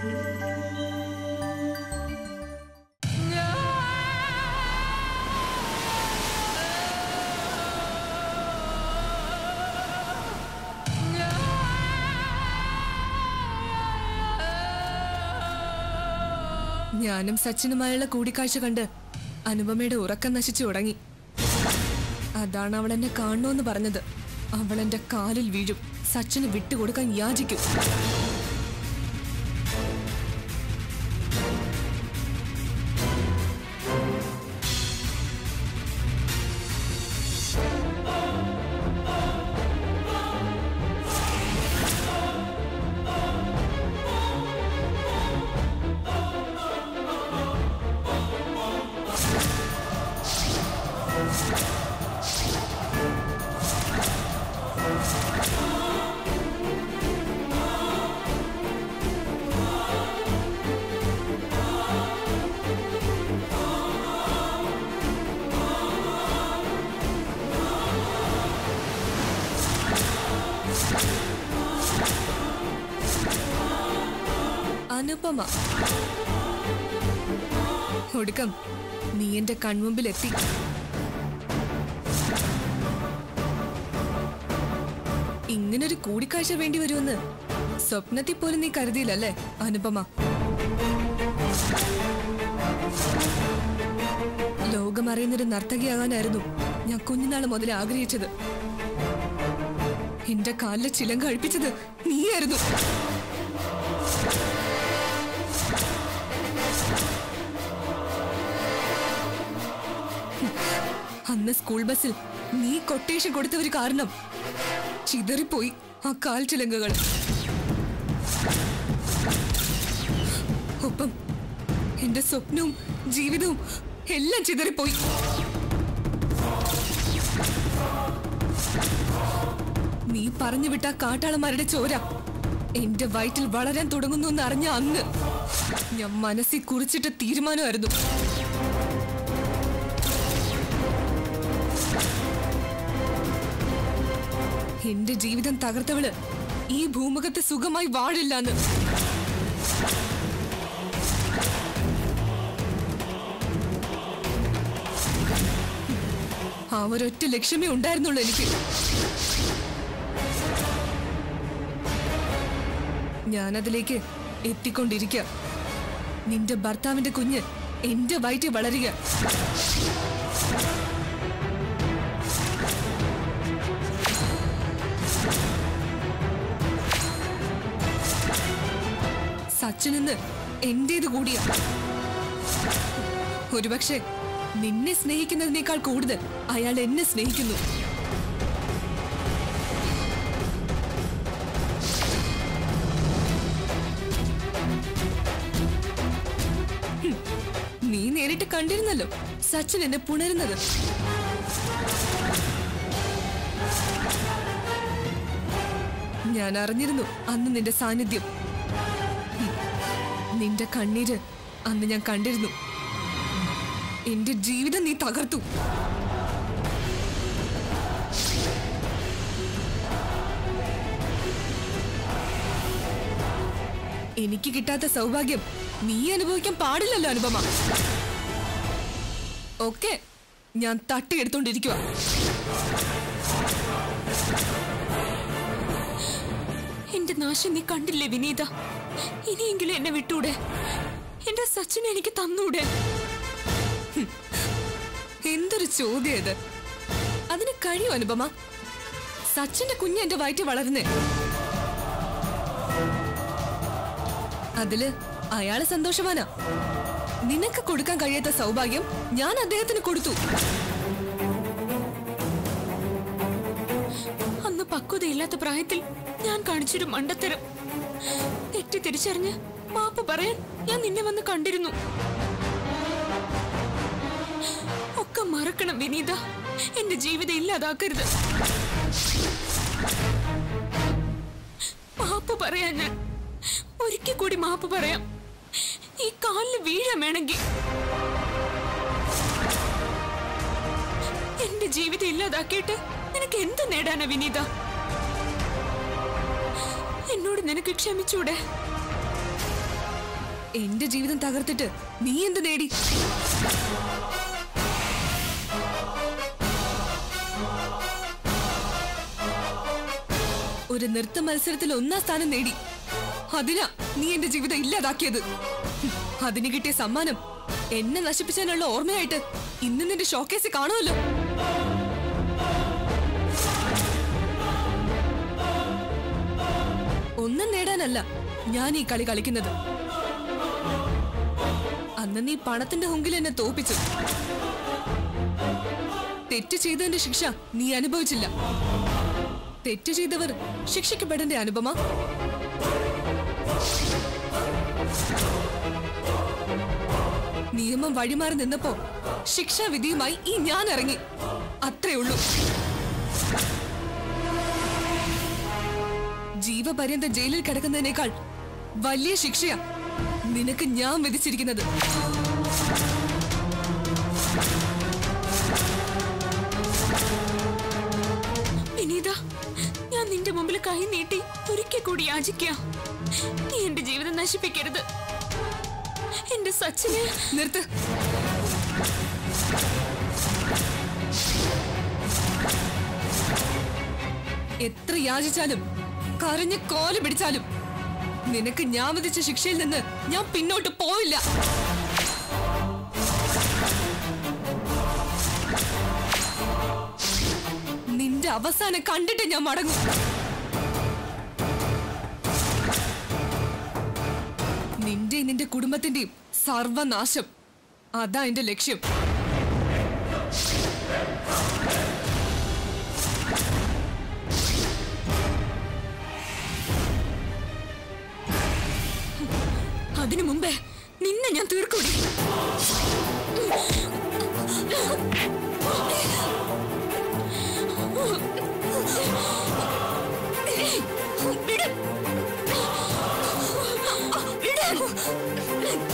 ഞാനും സച്ചിനുമായുള്ള കൂടിക്കാഴ്ച കണ്ട് അനുപമയുടെ ഉറക്കം നശിച്ചു തുടങ്ങി അതാണ് അവൾ എന്നെ കാണണമെന്ന് പറഞ്ഞത് അവൾ എന്റെ കാലിൽ വീഴും സച്ചിന് വിട്ടുകൊടുക്കാൻ യാചിക്കും അനുപമ ഒടുക്കം നീ എന്റെ കൺമുമ്പിൽ എത്തി ഇങ്ങനൊരു കൂടിക്കാഴ്ച വേണ്ടി വരുമെന്ന് സ്വപ്നത്തിൽ പോലും നീ കരുതിയില്ലല്ലേ അനുപമ ലോകമറിയുന്നൊരു നർത്തകിയാകാനായിരുന്നു ഞാൻ കുഞ്ഞുനാൾ മുതൽ ആഗ്രഹിച്ചത് എന്റെ കാലിലെ ചിലം കഴിപ്പിച്ചത് നീയായിരുന്നു അന്ന് സ്കൂൾ ബസ്സിൽ നീ കൊട്ടേഷൻ കൊടുത്തവര് കാരണം ചിതറിപ്പോയി ആ കാൽ ചിലങ്കകൾ ഒപ്പം എന്റെ സ്വപ്നവും ജീവിതവും എല്ലാം ചിതറിപ്പോയി നീ പറഞ്ഞു വിട്ട ആ കാട്ടാളന്മാരുടെ ചോര എന്റെ വയറ്റിൽ വളരാൻ തുടങ്ങുന്നു എന്ന് അറിഞ്ഞ അന്ന് ഞാൻ മനസ്സിൽ കുറിച്ചിട്ട തീരുമാനമായിരുന്നു എന്റെ ജീവിതം തകർത്തവള് ഈ ഭൂമുഖത്ത് സുഖമായി വാഴില്ലാന്ന് ആ ഒരൊറ്റ ലക്ഷ്യമേ ഉണ്ടായിരുന്നുള്ളൂ എനിക്ക് ഞാനതിലേക്ക് എത്തിക്കൊണ്ടിരിക്കുക നിന്റെ ഭർത്താവിന്റെ കുഞ്ഞ് എന്റെ വയറ്റിൽ വളരുക സച്ചിനെന്ന് എന്റേത് കൂടിയാ ഒരുപക്ഷെ നിന്നെ സ്നേഹിക്കുന്നതിനേക്കാൾ കൂടുതൽ അയാൾ എന്നെ സ്നേഹിക്കുന്നു ഹും, നീ നേരിട്ട് കണ്ടിരുന്നല്ലോ സച്ചിൻ എന്നെ പുണരുന്നത് ഞാൻ അറിഞ്ഞിരുന്നു അന്ന് നിന്റെ സാന്നിധ്യം ഹും, നിന്റെ കണ്ണീര് അന്ന് ഞാൻ കണ്ടിരുന്നു എന്റെ ജീവിതം നീ തകർത്തു എനിക്ക് കിട്ടാത്ത സൗഭാഗ്യം നീ അനുഭവിക്കാൻ പാടില്ലല്ലോ അനുപമ ഓക്കെ ഞാൻ തട്ടിയെടുത്തോണ്ടിരിക്കുക എന്റെ നാശം നീ കണ്ടില്ലേ വിനീത ഇനിയെങ്കിലും എന്നെ വിട്ടൂടെ എന്റെ സച്ചിനെ എനിക്ക് തന്നൂടെ എന്തൊരു ചോദ്യം ഇത് അതിന് കഴിയും അനുപമ സച്ചിന്റെ കുഞ്ഞ് എന്റെ വയറ്റിൽ വളരുന്നേ അതില് അയാള് സന്തോഷവാനാ നിനക്ക് കൊടുക്കാൻ കഴിയാത്ത സൗഭാഗ്യം ഞാൻ അദ്ദേഹത്തിന് കൊടുത്തു അന്ന് പക്വതയില്ലാത്ത പ്രായത്തിൽ ഞാൻ കാണിച്ചൊരു മണ്ടത്തരം തെറ്റി തിരിച്ചറിഞ്ഞ് മാപ്പ് പറയാൻ ഞാൻ നിന്നെ വന്ന് കണ്ടിരുന്നു ഒക്കെ മറക്കണം വിനീത എന്റെ ജീവിതം ഇല്ലാതാക്കരുത് മാപ്പ് പറയാൻ ഞാൻ ഒരിക്കൽ കൂടി മാപ്പ് പറയാം ഈ കാലിൽ വീഴാൻ വേണമെങ്കിൽ എന്റെ ജീവിതം ഇല്ലാതാക്കിയിട്ട് നിനക്ക് എന്ത് നേടാനാ വിനീത എന്നോട് നിനക്ക് ക്ഷമിച്ചൂടെ എന്റെ ജീവിതം തകർത്തിട്ട് നീ എന്ത് നേടി ഒരു നൃത്ത മത്സരത്തിൽ ഒന്നാം സ്ഥാനം നേടി അതിനാ നീ എന്റെ ജീവിതം ഇല്ലാതാക്കിയത് ഹും, അതിന് കിട്ടിയ സമ്മാനം എന്നെ നശിപ്പിച്ചതിനുള്ള ഓർമ്മയായിട്ട് ഇന്ന് നിന്റെ ഷോക്കേസിൽ കാണുമല്ലോ ഒന്നും നേടാനല്ല ഞാൻ ഈ കളി കളിക്കുന്നത് അന്ന് നീ പണത്തിന്റെ ഹുങ്കിൽ എന്നെ തോപ്പിച്ചു തെറ്റ് ചെയ്തതിന്റെ ശിക്ഷ നീ അനുഭവിച്ചില്ല തെറ്റ് ചെയ്തവർ ശിക്ഷിക്കപ്പെടേണ്ട അനുപമ നിയമം വഴിമാറി നിന്നപ്പോ ശിക്ഷാവിധിയുമായി ഈ ഞാൻ ഇറങ്ങി അത്രേ ഉള്ളൂ ജീവപര്യന്ത ജയിലിൽ കിടക്കുന്നതിനേക്കാൾ വലിയ ശിക്ഷയാ നിനക്ക് ഞാൻ വിധിച്ചിരിക്കുന്നത് വിനീത ഞാൻ നിന്റെ മുമ്പിൽ കൈ നീട്ടി ഒരിക്കൽ കൂടി യാചിക്കുക നീ എന്റെ ജീവിതം നശിപ്പിക്കരുത് എന്റെ സച്ചിനെ നിർത്ത് എത്ര യാചിച്ചാലും കരഞ്ഞ് കോല് പിടിച്ചാലും നിനക്ക് ഞാൻ വിധിച്ച ശിക്ഷയിൽ നിന്ന് ഞാൻ പിന്നോട്ട് പോവില്ല നിന്റെ അവസാനം കണ്ടിട്ട് ഞാൻ മടങ്ങും നിന്റെയും നിന്റെ കുടുംബത്തിന്റെയും സർവനാശം അതാ എന്റെ ലക്ഷ്യം അതിനു മുമ്പേ നിന്നെ ഞാൻ തീർക്കൂടി വിട്. വിട്.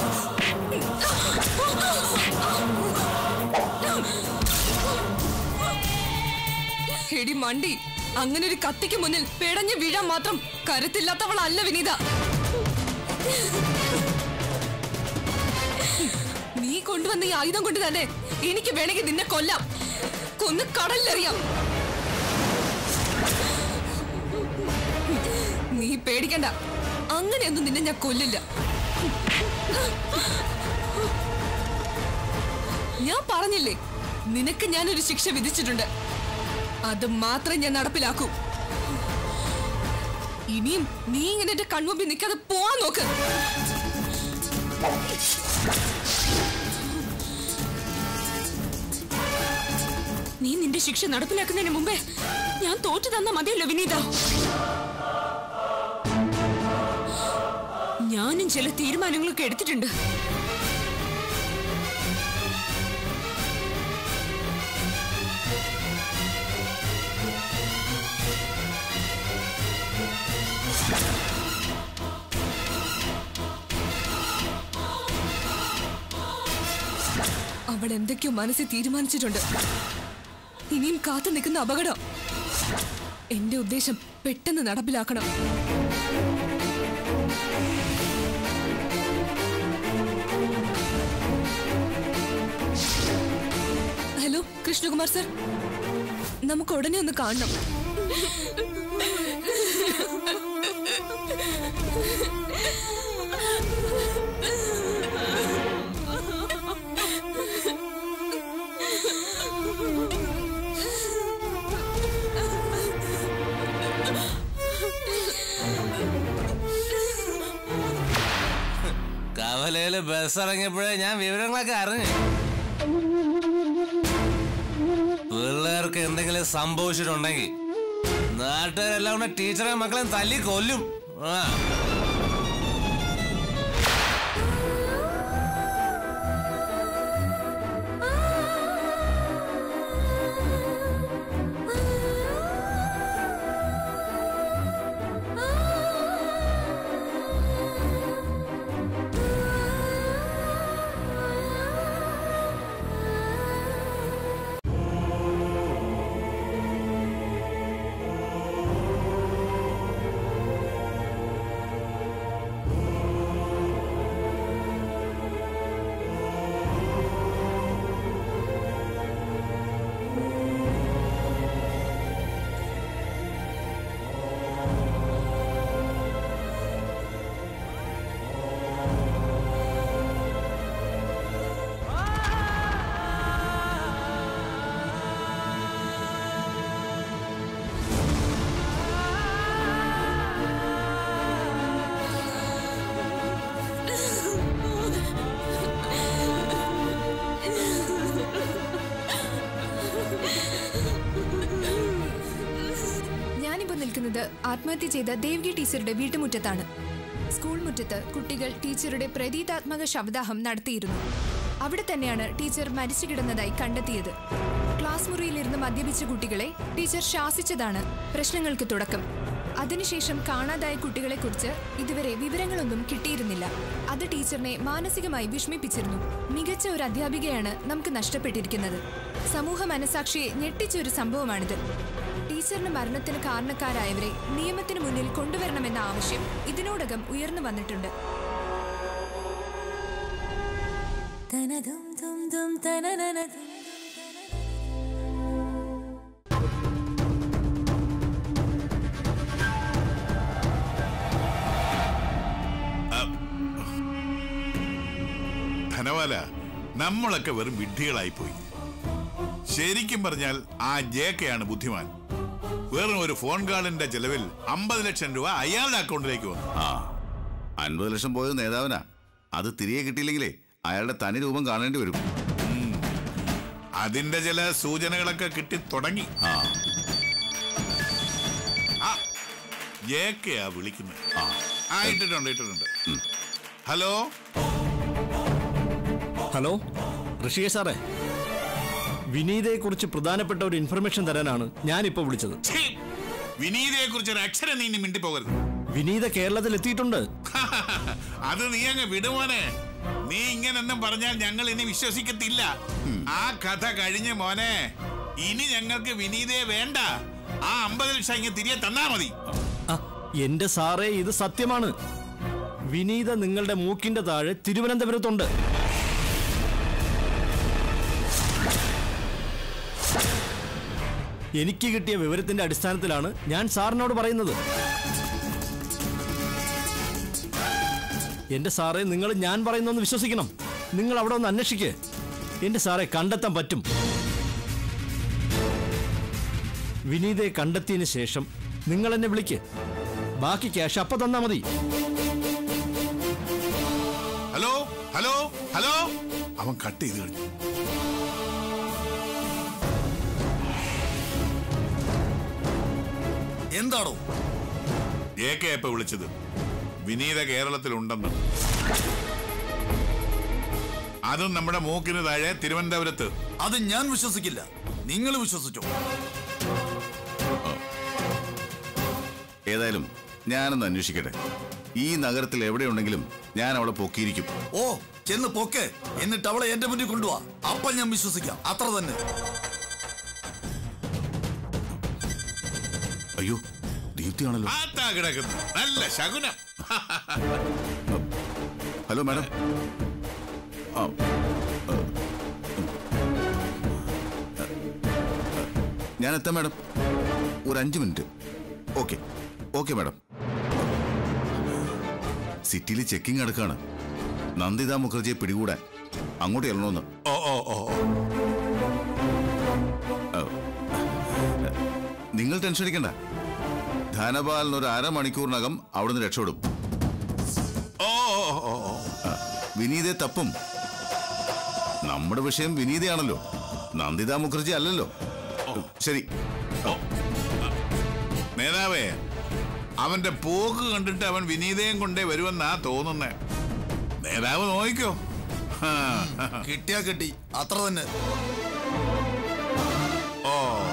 എടി മണ്ടി അങ്ങനെ ഒരു കത്തിക്ക് മുന്നിൽ പിടഞ്ഞു വീഴാൻ മാത്രം കരുത്തില്ലാത്തവളല്ല വിനീത നീ കൊണ്ടുവന്ന ഈ ആയുധം കൊണ്ട് തന്നെ എനിക്ക് വേണമെങ്കിൽ നിന്നെ കൊല്ലാം കൊന്ന് കടലിലെറിയാം നീ പേടിക്കണ്ട അങ്ങനെയൊന്നും നിന്നെ ഞാൻ കൊല്ലില്ല ഞാൻ പറഞ്ഞില്ലേ നിനക്ക് ഞാനൊരു ശിക്ഷ വിധിച്ചിട്ടുണ്ട് അത് മാത്രം ഞാൻ നടപ്പിലാക്കൂ ഇനിയും നീ ഇങ്ങനെ എന്റെ കൺമുമ്പിൽ നിൽക്കാതെ പോവാൻ നോക്ക് നീ നിന്റെ ശിക്ഷ നടപ്പിലാക്കുന്നതിന് മുമ്പേ ഞാൻ തോറ്റു തന്ന മതിയല്ലോ വിനീത ഞാനും ചില തീരുമാനങ്ങളൊക്കെ എടുത്തിട്ടുണ്ട് അവൾ എന്തൊക്കെയോ മനസ്സിൽ തീരുമാനിച്ചിട്ടുണ്ട് ഇനിയും കാത്തു നിൽക്കുന്ന അപകടം എന്റെ ഉദ്ദേശം പെട്ടെന്ന് നടപ്പിലാക്കണം ഹലോ കൃഷ്ണകുമാർ സർ നമുക്ക് ഉടനെ ഒന്ന് കാണണം കവലയില് ബസ് ഇറങ്ങിയപ്പോഴേ ഞാൻ വിവരങ്ങളൊക്കെ അറിഞ്ഞു പിള്ളേർക്ക് എന്തെങ്കിലും സംഭവിച്ചിട്ടുണ്ടെങ്കിൽ നാട്ടുകാരെല്ലാം കൂടെ ടീച്ചറെ മക്കളെ തല്ലി കൊല്ലും ആ ഞാനിപ്പോൾ നിൽക്കുന്നത് ആത്മഹത്യ ചെയ്ത ദേവ്ഗി ടീച്ചറുടെ വീട്ടുമുറ്റത്താണ് സ്കൂൾ മുറ്റത്ത് കുട്ടികൾ ടീച്ചറുടെ പ്രതീകാത്മക ശവദാഹം നടത്തിയിരുന്നു അവിടെ തന്നെയാണ് ടീച്ചർ മരിച്ചു കിടന്നതായി കണ്ടെത്തിയത് ക്ലാസ് മുറിയിലിരുന്ന് മദ്യപിച്ച കുട്ടികളെ ടീച്ചർ ശാസിച്ചതാണ് പ്രശ്നങ്ങൾക്ക് തുടക്കം അതിനുശേഷം കാണാതായ കുട്ടികളെക്കുറിച്ച് ഇതുവരെ വിവരങ്ങളൊന്നും കിട്ടിയിരുന്നില്ല അത് ടീച്ചറിനെ മാനസികമായി വിഷമിപ്പിച്ചിരുന്നു മികച്ച ഒരു അധ്യാപികയാണ് നമുക്ക് നഷ്ടപ്പെട്ടിരിക്കുന്നത് സമൂഹ മനസാക്ഷിയെ ഞെട്ടിച്ച ഒരു സംഭവമാണിത് ടീച്ചറിന്റെ മരണത്തിന് കാരണക്കാരായവരെ നിയമത്തിന് മുന്നിൽ കൊണ്ടുവരണമെന്ന ആവശ്യം ഇതിനോടകം ഉയർന്നു വന്നിട്ടുണ്ട് ധനവാല നമ്മളൊക്കെ വെറും വിഡ്ഢികളായി പോയി ശരിക്കും പറഞ്ഞാൽ ആ ജേക്കയാണ് ബുദ്ധിമാൻ വെറും ഒരു ഫോൺ കാളിന്റെ ചെലവിൽ അമ്പത് ലക്ഷം രൂപ അയാളുടെ അക്കൗണ്ടിലേക്ക് വന്നു ആ അൻപത് ലക്ഷം പോയത് നേതാവിനാ അത് തിരികെ കിട്ടിയില്ലെങ്കിലേ അയാളുടെ തനി രൂപം കാണേണ്ടി വരും അതിന്റെ ചില സൂചനകളൊക്കെ കിട്ടി തുടങ്ങി ആ ആ ജേക്കയാ വിളിക്കുന്നത് ആ ആ ഇട്ടിട്ടുണ്ട് ഇട്ടിട്ടുണ്ട് ഹലോ ഹലോ ഋഷികേശ് സാറേ വിനീതയെ കുറിച്ച് പ്രധാനപ്പെട്ട ഒരു ഇൻഫർമേഷൻ തരാനാണ് ഞാനിപ്പോ വിളിച്ചത് വിനീതയെ കുറിച്ച് ഒരു അക്ഷരം നീ ഇനി മിണ്ടിപ്പോകരുത് വിനീത കേരളത്തിൽ എത്തിയിട്ടുണ്ട് അത് നീ അങ്ങ് വിടുമോനെ നീ ഇങ്ങനൊന്നും പറഞ്ഞാൽ ഞങ്ങൾ ഇനി വിശ്വസിക്കത്തില്ല ആ കഥ കഴിഞ്ഞ മോനെ ഇനി ഞങ്ങൾക്ക് വിനീതയെ വേണ്ട ആ അമ്പത് ലക്ഷം ഇങ്ങ് തിരികെ തന്നാ മതി ആ, എന്റെ സാറേ ഇത് സത്യമാണ് വിനീത നിങ്ങളുടെ മൂക്കിന്റെ താഴെ തിരുവനന്തപുരത്തുണ്ട് എനിക്ക് കിട്ടിയ വിവരത്തിന്റെ അടിസ്ഥാനത്തിലാണ് ഞാൻ സാറിനോട് പറയുന്നത് എന്റെ സാറേ നിങ്ങൾ ഞാൻ പറയുന്നൊന്ന് വിശ്വസിക്കണം നിങ്ങൾ അവിടെ ഒന്ന് അന്വേഷിക്ക് എന്റെ സാറെ കണ്ടെത്താൻ പറ്റും വിനീതയെ കണ്ടെത്തിയതിന് ശേഷം നിങ്ങൾ എന്നെ വിളിക്ക് ബാക്കി ക്യാഷ് അപ്പൊ തന്നാ മതി ഹലോ ഹലോ ഹലോ അവൻ കട്ട് ചെയ്ത് കഴിഞ്ഞു എന്താണോ ജേക്കെ ഇപ്പൊ വിളിച്ചത് വിനീത കേരളത്തിലുണ്ടെന്ന് അതും നമ്മുടെ മൂക്കിന് താഴെ തിരുവനന്തപുരത്ത് അത് ഞാൻ വിശ്വസിക്കില്ല നിങ്ങൾ വിശ്വസിച്ചോ ഏതായാലും ഞാനൊന്ന് അന്വേഷിക്കട്ടെ ഈ നഗരത്തിൽ എവിടെയുണ്ടെങ്കിലും ഞാൻ അവളെ പൊക്കിയിരിക്കും ഓ ചെന്ന് പൊക്കെ എന്നിട്ട് അവളെ എന്റെ മുന്നിൽ കൊണ്ടുവാ അപ്പൊ ഞാൻ വിശ്വസിക്കാം അത്ര തന്നെ അയ്യോ ദീപ്തിയാണല്ലോ ആത്താ കിടക്കുന്നു നല്ല ശകുനം ഹലോ മാഡം ആ, ആ, ഞാൻ എത്താം മാഡം ഒരു അഞ്ച് മിനിറ്റ് ഓക്കെ ഓക്കെ മാഡം സിറ്റിയിൽ ചെക്കിംഗ് നടക്കാണ് നന്ദിത മുഖർജിയെ പിടികൂടാൻ അങ്ങോട്ട് ചെല്ലണമെന്ന് ഓ ഓ ഓ ഓ. നിങ്ങൾ ടെൻഷൻ അടിക്കണ്ട ധനപാലൻ ഒരു അരമണിക്കൂറിനകം അവിടുന്ന് രക്ഷപ്പെടും ഓ ഓ, ഓ, ഓ. ആ, വിനീതയെ തപ്പും നമ്മുടെ വിഷയം വിനീതയാണല്ലോ നന്ദിത മുഖർജി അല്ലല്ലോ ശരി നേതാവേ അവന്റെ പോക്ക് കണ്ടിട്ട് അവൻ വിനീതയും കൊണ്ടേ വരുമെന്നാ തോന്നുന്നേ നേതാവ് നോക്കിക്കോ ഹാ. കിട്ടിയാ കിട്ടി അത്ര തന്നെ ഓ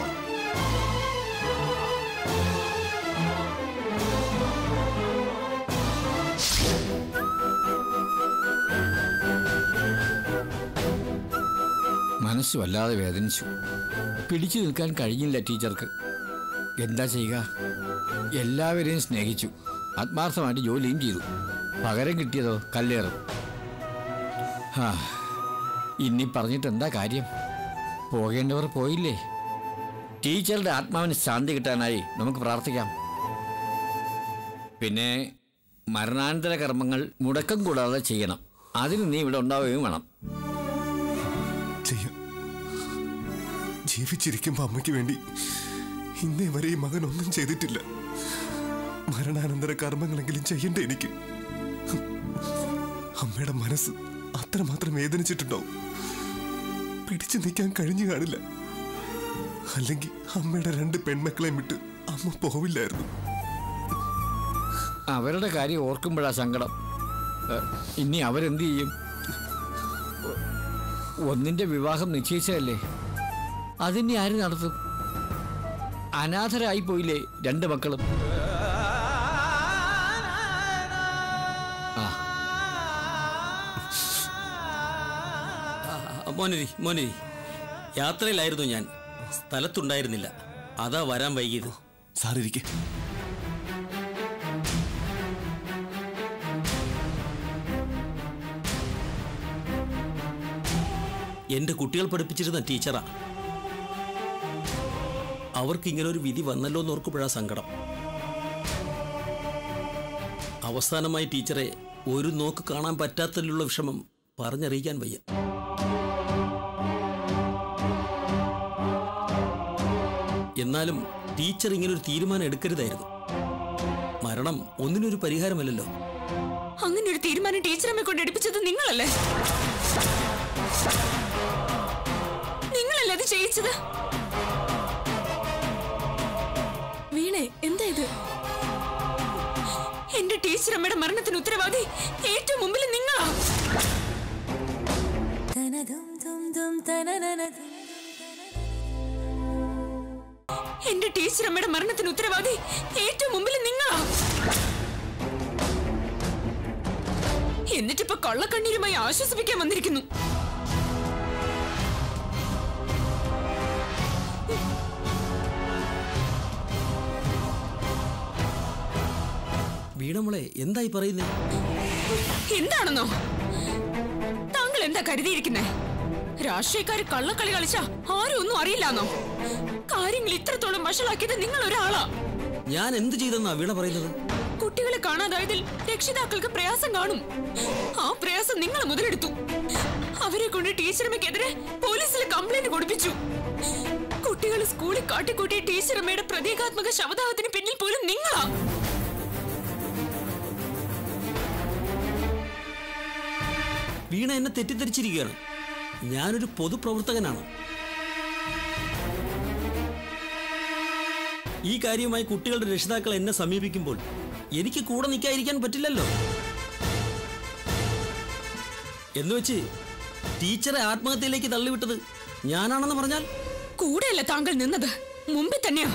മനസ്സ് വല്ലാതെ വേദനിച്ചു പിടിച്ചു നിൽക്കാൻ കഴിഞ്ഞില്ല ടീച്ചർക്ക് എന്താ ചെയ്യുക എല്ലാവരെയും സ്നേഹിച്ചു ആത്മാർത്ഥമായിട്ട് ജോലിയും ചെയ്തു പകരം കിട്ടിയതോ കല്ലേറും ആ ഇനി പറഞ്ഞിട്ട് എന്താ കാര്യം പോകേണ്ടവർ പോയില്ലേ ടീച്ചറുടെ ആത്മാവിന് ശാന്തി കിട്ടാനായി നമുക്ക് പ്രാർത്ഥിക്കാം പിന്നെ മരണാനന്തര കർമ്മങ്ങൾ മുടക്കം കൂടാതെ ചെയ്യണം അതിന് നീ ഇവിടെ ഉണ്ടാവുകയും വേണം ചെയ്യാം ജീവിച്ചിരിക്കുമ്പോ അമ്മയ്ക്ക് വേണ്ടി ഇന്നേ വരെ ഈ മകൻ ഒന്നും ചെയ്തിട്ടില്ല മരണാനന്തര കർമ്മങ്ങളെങ്കിലും ചെയ്യണ്ടേ എനിക്ക് അമ്മയുടെ മനസ്സ് അത്രമാത്രം വേദനിച്ചിട്ടുണ്ടാവും പിടിച്ചു നിൽക്കാൻ കഴിഞ്ഞു കാണില്ല അല്ലെങ്കിൽ അമ്മയുടെ രണ്ട് പെൺമക്കളെയും വിട്ട് അമ്മ പോവില്ലായിരുന്നു അവരുടെ കാര്യം ഓർക്കുമ്പോഴാ സങ്കടം ഏ, ഇനി അവരെന്ത് ചെയ്യും ഒ- ഒന്നിന്റെ വിവാഹം നിശ്ചയിച്ചതല്ലേ അതിനെ ആര് നടത്തും അനാഥരായി പോയില്ലേ രണ്ട് മക്കളും ആ മോനരി മോനരി യാത്രയിലായിരുന്നു ഞാൻ സ്ഥലത്തുണ്ടായിരുന്നില്ല അതാ വരാൻ വൈകിയത് സാറിരിക്കെ എന്റെ കുട്ടികൾ പഠിപ്പിച്ചിരുന്ന ടീച്ചറാ അവർക്ക് ഇങ്ങനെ ഒരു വിധി വന്നല്ലോ എന്ന് ഓർക്കുമ്പോഴാ സങ്കടം അവസാനമായി ടീച്ചറെ ഒരു നോക്ക് കാണാൻ പറ്റാത്തതിലുള്ള വിഷമം പറഞ്ഞറിയിക്കാൻ വയ്യ എന്നാലും ടീച്ചർ ഇങ്ങനെ ഒരു തീരുമാനം എടുക്കരുതായിരുന്നു മരണം ഒന്നിനൊരു പരിഹാരമല്ലല്ലോ അങ്ങനെ ഒരു തീരുമാനം ടീച്ചറമ്മെ കൊണ്ട് എടുപ്പിച്ചത് നിങ്ങളല്ലേ നിങ്ങളല്ലേ അത് ചെയ്യിച്ചത് വീണേ എന്താ ഇത് എന്റെ ടീച്ചറമ്മയുടെ മരണത്തിന് ഉത്തരവാദി ഏറ്റവും മുമ്പിൽ നിങ്ങളാ എന്റെ ടീച്ചറമ്മയുടെ മരണത്തിന് ഉത്തരവാദി ഏറ്റവും മുമ്പിൽ നിങ്ങളാ എന്നിട്ടിപ്പോ കള്ളക്കണ്ണീരുമായി ആശ്വസിപ്പിക്കാൻ വന്നിരിക്കുന്നു വീണമോളെ എന്തായി പറയുന്നേ എന്താണെന്നോ താങ്കൾ എന്താ കരുതിയിരിക്കുന്നേ രാഷ്ട്രീയക്കാര് കള്ളക്കളി കളിച്ചാ ആരും ഒന്നും അറിയില്ലാന്നോ കാര്യങ്ങൾ ഇത്രത്തോളം വഷളാക്കിയത് നിങ്ങൾ ഒരാളാ ഞാൻ എന്ത് ചെയ്തെന്നാ വീണ പറയുന്നത് കുട്ടികളെ കാണാതായതിൽ രക്ഷിതാക്കൾക്ക് പ്രയാസം കാണും ആ പ്രയാസം നിങ്ങൾ മുതലെടുത്തു അവരെ കൊണ്ട് ടീച്ചറമ്മയ്ക്കെതിരെ പോലീസിൽ കംപ്ലൈന്റ് കൊടുപ്പിച്ചു കുട്ടികൾ സ്കൂളിൽ കാട്ടിക്കൂട്ടിയ ടീച്ചറമ്മയുടെ പ്രതീകാത്മക ശവദാഹത്തിന് പിന്നിൽ പോലും നിങ്ങളാ വീണ എന്നെ തെറ്റിദ്ധരിച്ചിരിക്കുകയാണ് ഞാനൊരു പൊതുപ്രവർത്തകനാണ് ഈ കാര്യവുമായി കുട്ടികളുടെ രക്ഷിതാക്കൾ എന്നെ സമീപിക്കുമ്പോൾ എനിക്ക് കൂടെ നിൽക്കാതിരിക്കാൻ പറ്റില്ലല്ലോ എന്നുവെച്ച് ടീച്ചറെ ആത്മഹത്യയിലേക്ക് തള്ളിവിട്ടത് ഞാനാണെന്ന് പറഞ്ഞാൽ കൂടെയല്ല താങ്കൾ നിന്നത് മുമ്പിൽ തന്നെയാ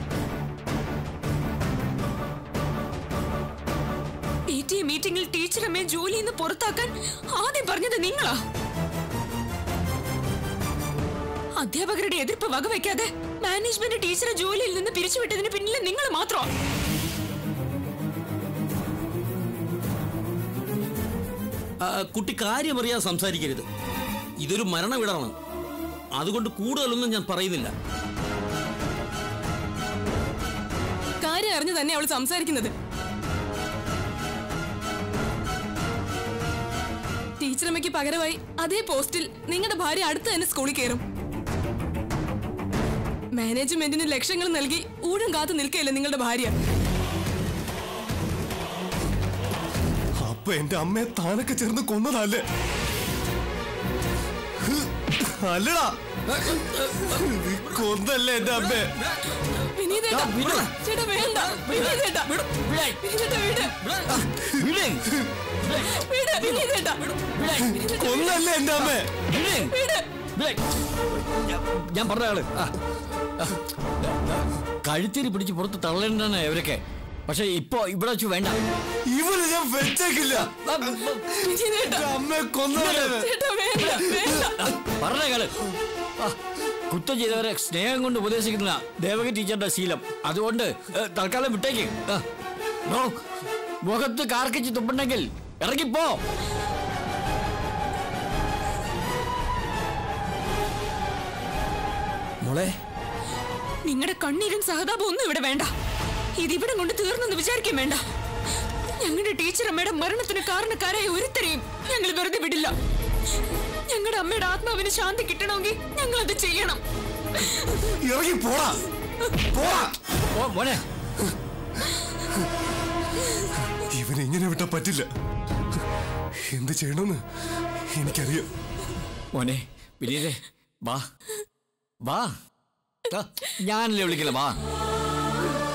പി ടി എ മീറ്റിംഗിൽ ടീച്ചറമ്മയെ ജോലിയിൽ നിന്ന് പുറത്താക്കാൻ ആദ്യം പറഞ്ഞത് നിങ്ങളാ അധ്യാപകരുടെ എതിർപ്പ് വകവയ്ക്കാതെ മാനേജ്മെന്റ് ടീച്ചറെ ജോലിയിൽ നിന്ന് പിരിച്ചുവിട്ടതിന് പിന്നിൽ നിങ്ങൾ മാത്രം ആ, കുട്ടി കാര്യമറിയാൻ സംസാരിക്കരുത് ഇതൊരു മരണവിടമാണ് അതുകൊണ്ട് കൂടുതലൊന്നും ഞാൻ പറയുന്നില്ല കാര്യം അറിഞ്ഞു തന്നെ അവൾ സംസാരിക്കുന്നത് ടീച്ചറമ്മയ്ക്ക് പകരമായി അതേ പോസ്റ്റിൽ നിങ്ങളുടെ ഭാര്യ അടുത്ത് തന്നെ സ്കൂളിൽ കയറും മാനേജ്മെന്റിന് ലക്ഷങ്ങൾ നൽകി ഊഴം കാത്തു നിൽക്കുകയല്ലേ നിങ്ങളുടെ ഭാര്യ അപ്പൊ എന്റെ അമ്മയെ താനൊക്കെ ചേർന്ന് കൊന്നതല്ലേ അല്ലടാ നീ കൊന്നല്ലേ എന്റെ അമ്മേ വിനീതേട്ടാ ചേട്ടാ വേണ്ട വിനീതേട്ടാ വിനീതേട്ടാ വിട് വിട് വിനീതേട്ടാ കൊന്നല്ലേ എന്റെ അമ്മേ വിട് ഞാൻ പറഞ്ഞ ആള് ആ, ആ, കഴുത്തിരി പിടിച്ച് പുറത്ത് തള്ളേണ്ടതാണ് ഇവരൊക്കെ പക്ഷെ ഇപ്പൊ ഇവിടെ വെച്ച് വേണ്ട ഇവന് ഞാൻ വെച്ചേക്കില്ല വിനീതേട്ടാ എന്റെ അമ്മയെ കൊന്നല്ലേ ചേട്ടാ വേണ്ട വേണ്ട പറഞ്ഞ കാല് ആ, കുറ്റം ചെയ്തവരെ സ്നേഹം കൊണ്ട് ഉപദേശിക്കുന്ന ദേവകി ടീച്ചറുടെ ശീലം അതുകൊണ്ട് ഏ, തൽക്കാലം വിട്ടേക്ക് ആ, നോ, മുഖത്ത് കാർക്കിച്ച് തുപ്പുണ്ടെങ്കിൽ ഇറങ്ങിപ്പോ മോളെ നിങ്ങളുടെ കണ്ണീരും സഹതാപവും ഒന്നും ഇവിടെ വേണ്ട ഇതിവിടം കൊണ്ട് തീർന്നെന്ന് വിചാരിക്കാൻ വേണ്ട ഞങ്ങളുടെ ടീച്ചർ അമ്മയുടെ മരണത്തിന് കാരണക്കാരായ ഒരുത്തരെയും ഞങ്ങൾ വെറുതെ വിടില്ല ഞങ്ങളുടെ അമ്മയുടെ ആത്മാവിന് ശാന്തി കിട്ടണമെങ്കിൽ ഞങ്ങൾ അത് ചെയ്യണം ഇറങ്ങി പോടാ പോടാ ഓ, മോനെ ഇവനെ ഇങ്ങനെ വിട്ടാ പറ്റില്ല എന്ത് ചെയ്യണമെന്ന് എനിക്കറിയാം മോനെ വിനീതേ വാ വാ ആ, ഞാനല്ലേ വിളിക്കില്ല വാ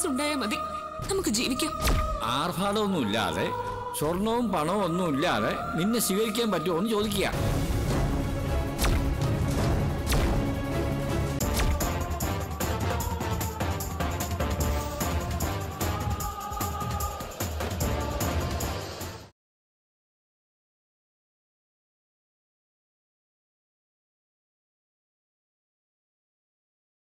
ഉണ്ടായാൽ മതി നമുക്ക് ജീവിക്കാം ആർഭാടമൊന്നും ഇല്ലാതെ സ്വർണവും പണവും ഒന്നും ഇല്ലാതെ നിന്നെ സ്വീകരിക്കാൻ പറ്റുമോ എന്ന് ചോദിക്കുക